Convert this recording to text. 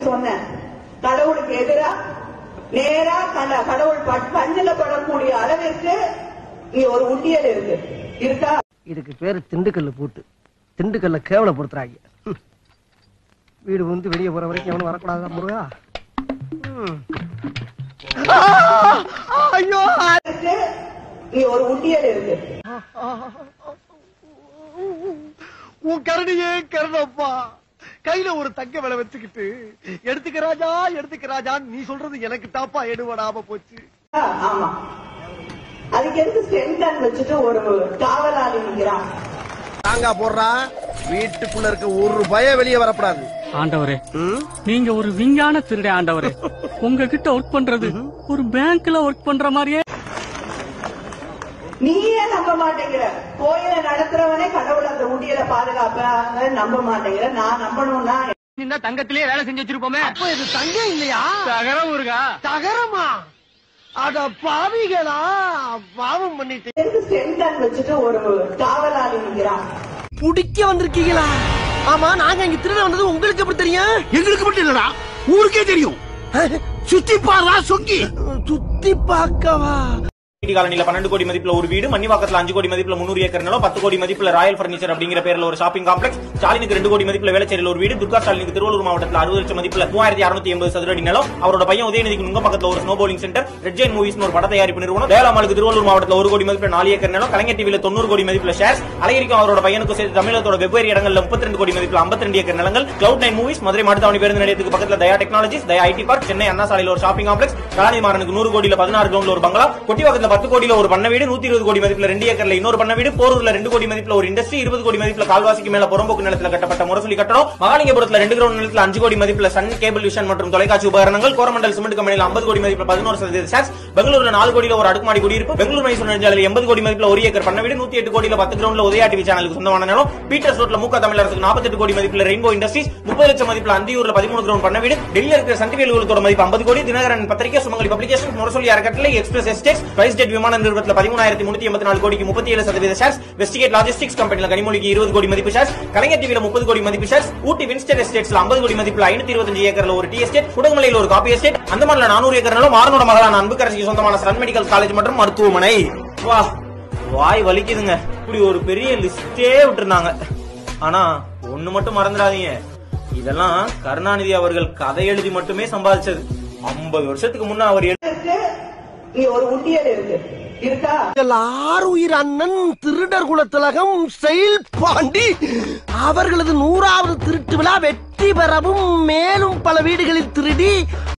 சொன்னேன் கடவுளுக்கு எதிரா நேரா கட- கடவுள் ப- கண்ணுல படக்கூடிய அளவிற்கு இங்க ஒரு உண்டியல் இருக்கு இருக்கா இதுக்கு பேரு திண்டுக்கல்ல பூட்டு திண்டுக்கல்ல கேவலப்படுத்துறாங்க ஹம். வீடு வந்து வெளியே போற வரைக்கும் எவனும் வரக்கூடாதா முருகா ம். ஆ! ஐயோ இருக்கு இங்க ஒரு உண்டியல் இருக்கு உன் கரடியே கருணப்பா கையில ஒரு தங்க விலை வச்சுக்கிட்டு எடுத்துக்க ராஜா எடுத்துக்க ராஜா நீ சொல்றது எனக்கு தாப்பா எடுபடாம போச்சு ஆ, ஆமா அதுக்கு எதுக்கு சென்டன் வச்சுட்டு ஒரு காவலாளி நிக்கிறான் தாங்கா போடுறா வீட்டுக்குள்ள இருக்க ஒரு பய வெளியே வரக்கூடாது ஆண்டவரே நீங்க ஒரு விஞ்ஞான திருடே ஆண்டவரே உங்ககிட்ட ஒர்க் பண்றது ஒரு பேங்க்ல ஒர்க் பண்ற மாதிரியே நீயே நம்ப மாட்டேங்கிற கோயில நடத்துறவனே கடவுள் அந்த உண்டியலை பாதுகாப்பாங்க நம்ப மாட்டேங்கிற நான் நம்பணும்னா இந்த தங்கத்திலேயே வேலை செஞ்சு வச்சிருப்போமே அப்ப இது தங்கம் இல்லையா தகரம் இருக்கா தகரமா அட பாவிகளா பாவம் பண்ணிட்டு எதுக்கு சென்டன் வச்சுட்டு ஒரு காவலாளி நிக்கிறான் புடிக்க வந்திருக்கீங்களா ஆமா நாங்க இங்க திருட வந்தது உங்களுக்கு எப்படி தெரியும் எங்களுக்கு மட்டும் இல்லடா ஊருக்கே தெரியும் சுத்தி பாரா சொக்கி சுத்தி பார்க்கவா ஐடி காலனில பன்னெண்டு கோடி மதிப்புல ஒரு வீடு மணிவாக்கத்துல அஞ்சு கோடி மதிப்புல முன்னூறு ஏக்கர் நிலம் பத்து கோடி மதிப்புல ராயல் பர்னிச்சர் அப்படிங்கிற பேர்ல ஒரு ஷாப்பிங் காம்ப்ளெக்ஸ் ஸ்டாலினுக்கு ரெண்டு கோடி மதிப்புல வேளச்சேரியில் ஒரு வீடு துர்கா ஸ்டாலினுக்கு திருவள்ளூர் மாவட்டத்தில் அறுபது லட்சம் மதிப்புல மூவாயிரத்தி அறுநூத்தி எண்பது சதுரடி நிலம் அவரோட பையன் உதயநிதிக்கு உங்க பக்கத்துல ஒரு snow bowling centre red giant movies ஒரு பட தயாரிப்பு நிறுவனம் வேளாமலுக்கு திருவள்ளூர் மாவட்டத்தில் ஒரு கோடி மதிப்புல நாலு ஏக்கர் நிலம் கலைஞர் டிவில தொண்ணூறு கோடி மதிப்புல ஷேர்ஸ் அழகிரிக்கும் அவரோட பையனுக்கும் சேர்த்து தமிழகத்தோட வெவ்வேறு இடங்கள்ல முப்பத்தி ரெண்டு கோடி மதிப்புல ஐம்பத்தி ரெண்டு ஏக்கர் நிலங்கள் cloud nine movies Madurai Mattuthavani பேருந்து நிலையத்துக்கு பக்கத்துல Daya technologies Daya IT park Chennai Anna சாலையில ஒரு ஷாப்பிங் காம்ப்ளெக்ஸ் கலாநிதி மாறனுக்கு நூறு கோடியில பதினாறு கிரவுண்ட்ல ஒரு பங்களா கொட்டிவாக்கத்துல பத்து கோடியில ஒரு பண்ண வீடு நூத்தி இருபது கோடி மதிப்புல ரெண்டு ஏக்கர்ல இன்னொரு பண்ண வீடு போரூர்ல ரெண்டு கோடி மதிப்புல ஒரு இண்டஸ்ட்ரி இருபது கோடி மதிப்புல கால்வாசிக்கு மேல புறம்போக்கு நிலத்துல கட்டப்பட்ட முரசொலி கட்டடம் மகாலிங்கபுரத்துல ரெண்டு கிரவுண்ட் நிலத்துல அஞ்சு கோடி மதிப்புல சன் கேபிள் விஷன் மற்றும் தொலைக்காட்சி உபகரணங்கள் கோரமண்டல் சிமெண்ட் கம்பெனியில் ஐம்பது கோடி மதிப்புல பதினோரு சதவீத ஷேர்ஸ் பெங்களூர்ல நாலு கோடியில ஒரு அடுக்குமாடி குடியிருப்பு பெங்களூர் மைசூர் நெடுஞ்சாலையில் எண்பது கோடி மதிப்புல ஒரு ஏக்கர் பண்ண வீடு நூத்தி எட்டு கோடியில பத்து கிரவுண்ட்ல உதயா டிவி சேனலுக்கு சொந்தமான நிலம் பீட்டர்ஸ் ரோட்ல மூக்கா தமிழரசுக்கு நாற்பத்தெட்டு கோடி மதிப்புல ரெயின்போ இண்டஸ்ட்ரீஸ் முப்பது லட்சம் மதிப்புல அந்தியூர்ல பதிமூணு கிரவுண்ட் பண்ண வீடு டெல்லியில் இருக்கிற சன்டிவேல் உலகத்தோட மதிப்பு ஐம்பது கோடி தினகரன் பத்திரிகை சுமங்கலி பப்ளிகேஷன் முரசொலி அறக்கட்டளை எக்ஸ்பிரஸ் எஸ்டேட்ஸ் பிரைஸ் ஜெட் விமான நிறுவனத்தில் பதிமூணாயிரத்தி முன்னூத்தி எண்பத்தி நாலு கோடிக்கு முப்பத்தி ஏழு சதவீத ஷேர்ஸ் வெஸ்டிகேட் லாஜிஸ்டிக்ஸ் கம்பெனில கனிமொழிக்கு இருபது கோடி மதிப்பு ஷேர்ஸ் கலைஞர் டிவில முப்பது கோடி மதிப்பு ஷேர்ஸ் ஊட்டி வின்ஸ்டர் எஸ்டேட்ஸ்ல ஐம்பது கோடி மதிப்புல ஐநூத்தி இருபத்தஞ்சு ஏக்கர்ல ஒரு டி எஸ்டேட் குடகுமலையில் ஒரு காப்பி எஸ்டேட் அந்தமான்ல நானூறு ஏக்கர் நிலம் மாறனோட மகளான அன்புக்கரசிக்கு சொந்தமான சன் மெடிக்கல் காலேஜ் மற்றும் மருத்துவமனை வா வாய் வலிக்குதுங்க இப்படி ஒரு பெரிய லிஸ்டே விட்டுருந்தாங்க ஆனா ஒண்ணு மட்டும் மறந்துடாதீங்க இதெல்லாம் கருணாநிதி அவர்கள் கதை எழுதி மட்டுமே சம்பாதிச்சது ஐம்பது வருஷத்துக்கு முன்ன அவர் எழு- இருக்கு இங்க ஒரு உண்டியல் இருக்கு இருக்கா ஆறுயிர் அண்ணன் திருடர் குலத்திலகம் செயல் பாண்டி அவர்களது நூறாவது திருட்டு விழா வெற்றி பெறவும் மேலும் பல வீடுகளில் திருடி